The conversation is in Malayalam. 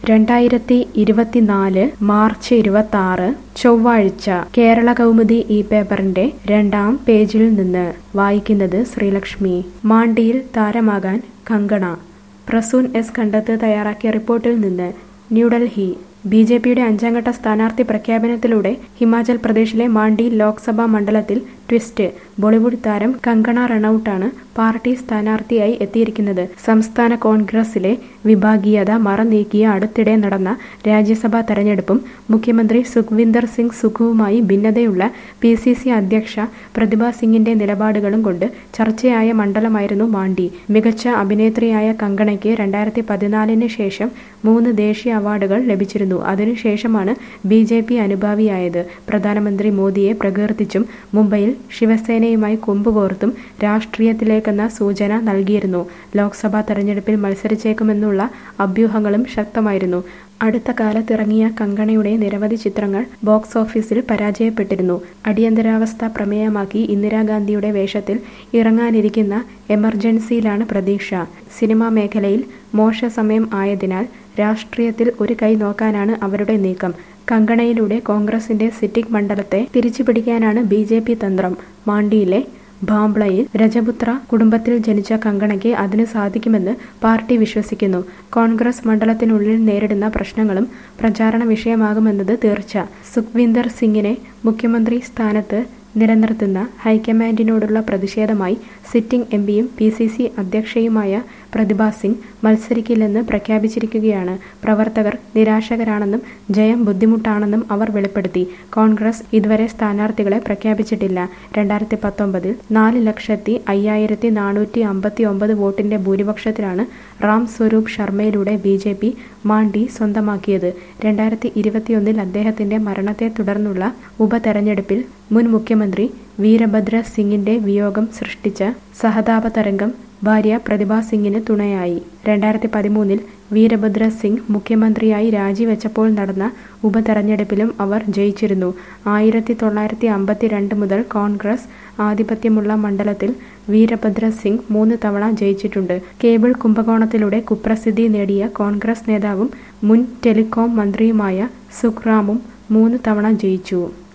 രണ്ടായിരത്തി ഇരുപത്തിനാല് മാർച്ച് ഇരുപത്തി ആറ് ചൊവ്വാഴ്ച കേരള കൗമുദി ഈ പേപ്പറിന്റെ രണ്ടാം പേജിൽ നിന്ന് വായിക്കുന്നത് ശ്രീലക്ഷ്മി മാണ്ടിയിൽ താരമാകാൻ കങ്കണ പ്രസൂൻ എസ് കണ്ടത്ത് തയ്യാറാക്കിയ റിപ്പോർട്ടിൽ നിന്ന് ന്യൂഡൽഹി ബി ജെ പിയുടെ അഞ്ചാംഘട്ട സ്ഥാനാർത്ഥി പ്രഖ്യാപനത്തിലൂടെ ഹിമാചൽ പ്രദേശിലെ മാണ്ടി ലോക്സഭാ മണ്ഡലത്തിൽ ട്വിസ്റ്റ് ബോളിവുഡ് താരം കങ്കണ റണൌട്ടാണ് പാർട്ടി സ്ഥാനാർത്ഥിയായി എത്തിയിരിക്കുന്നത് സംസ്ഥാന കോൺഗ്രസിലെ വിഭാഗീയത മറനീക്കിയ അടുത്തിടെ നടന്ന രാജ്യസഭാ തെരഞ്ഞെടുപ്പും മുഖ്യമന്ത്രി സുഖ്വിന്ദർ സിംഗ് സുഖുവുമായി ഭിന്നതയുള്ള പി സി സി അധ്യക്ഷ പ്രതിഭ സിംഗിന്റെ നിലപാടുകളും കൊണ്ട് ചർച്ചയായ മണ്ഡലമായിരുന്നു മാണ്ടി മികച്ച അഭിനേത്രിയായ കങ്കണയ്ക്ക് രണ്ടായിരത്തി പതിനാലിന് ശേഷം മൂന്ന് ദേശീയ അവാർഡുകൾ ലഭിച്ചിരുന്നു അതിനുശേഷമാണ് ബി ജെ പി അനുഭാവിയായത് പ്രധാനമന്ത്രി മോദിയെ പ്രകീർത്തിച്ചും മുംബൈയിൽ ശിവസേനയുമായി കൊമ്പുകോർത്തും രാഷ്ട്രീയത്തിലേക്കെന്ന സൂചന നൽകിയിരുന്നു ലോക്സഭാ തെരഞ്ഞെടുപ്പിൽ മത്സരിച്ചേക്കുമെന്നുള്ള അഭ്യൂഹങ്ങളും ശക്തമായിരുന്നു അടുത്ത കാലത്തിറങ്ങിയ കങ്കണയുടെ നിരവധി ചിത്രങ്ങൾ ബോക്സ് ഓഫീസിൽ പരാജയപ്പെട്ടിരുന്നു അടിയന്തരാവസ്ഥ പ്രമേയമാക്കി ഇന്ദിരാഗാന്ധിയുടെ വേഷത്തിൽ ഇറങ്ങാനിരിക്കുന്ന എമർജൻസിയിലാണ് പ്രതീക്ഷ സിനിമാ മേഖലയിൽ മോശ സമയം ആയതിനാൽ രാഷ്ട്രീയത്തിൽ ഒരു കൈ നോക്കാനാണ് അവരുടെ നീക്കം കങ്കണയിലൂടെ കോൺഗ്രസിന്റെ സിറ്റിംഗ് മണ്ഡലത്തെ തിരിച്ചുപിടിക്കാനാണ് ബി ജെ പി തന്ത്രം മാണ്ടിയിലെ ഭാംബ്ലയിൽ രജപുത്ര കുടുംബത്തിൽ ജനിച്ച കങ്കണയ്ക്ക് അതിന് സാധിക്കുമെന്ന് പാർട്ടി വിശ്വസിക്കുന്നു കോൺഗ്രസ് മണ്ഡലത്തിനുള്ളിൽ നേരിടുന്ന പ്രശ്നങ്ങളും പ്രചാരണ വിഷയമാകുമെന്നത് തീർച്ച സുഖ്വിന്ദർ സിംഗിനെ മുഖ്യമന്ത്രി സ്ഥാനത്ത് നിലനിർത്തുന്ന ഹൈക്കമാൻഡിനോടുള്ള പ്രതിഷേധമായി സിറ്റിംഗ് എം പിയും പി സി സി അധ്യക്ഷയുമായ പ്രതിഭ സിംഗ് മത്സരിക്കില്ലെന്ന് പ്രഖ്യാപിച്ചിരിക്കുകയാണ് പ്രവർത്തകർ നിരാശകരാണെന്നും ജയം ബുദ്ധിമുട്ടാണെന്നും അവർ വെളിപ്പെടുത്തി കോൺഗ്രസ് ഇതുവരെ സ്ഥാനാർത്ഥികളെ പ്രഖ്യാപിച്ചിട്ടില്ല രണ്ടായിരത്തി പത്തൊമ്പതിൽ നാല് ലക്ഷത്തി അയ്യായിരത്തി നാനൂറ്റി അമ്പത്തി ഒമ്പത് വോട്ടിന്റെ ഭൂരിപക്ഷത്തിലാണ് റാം സ്വരൂപ് ശർമ്മയിലൂടെ ബി ജെ പി മാണ്ടി സ്വന്തമാക്കിയത് രണ്ടായിരത്തി ഇരുപത്തിയൊന്നിൽ അദ്ദേഹത്തിന്റെ മരണത്തെ തുടർന്നുള്ള ഉപതെരഞ്ഞെടുപ്പിൽ മുൻ മുഖ്യമന്ത്രി വീരഭദ്ര സിംഗിന്റെ വിയോഗം സൃഷ്ടിച്ച സഹതാപ തരംഗം ഭാര്യ പ്രതിഭ സിംഗിന് തുണയായി രണ്ടായിരത്തി പതിമൂന്നിൽ വീരഭദ്ര സിംഗ് മുഖ്യമന്ത്രിയായി രാജിവെച്ചപ്പോൾ നടന്ന ഉപതെരഞ്ഞെടുപ്പിലും അവർ ജയിച്ചിരുന്നു ആയിരത്തി തൊള്ളായിരത്തി അമ്പത്തിരണ്ട് മുതൽ കോൺഗ്രസ് ആധിപത്യമുള്ള മണ്ഡലത്തിൽ വീരഭദ്ര സിംഗ് മൂന്ന് തവണ ജയിച്ചിട്ടുണ്ട് കേബിൾ കുംഭകോണത്തിലൂടെ കുപ്രസിദ്ധി നേടിയ കോൺഗ്രസ് നേതാവും മുൻ ടെലികോം മന്ത്രിയുമായ സുഖ്റാമും മൂന്ന് തവണ ജയിച്ചു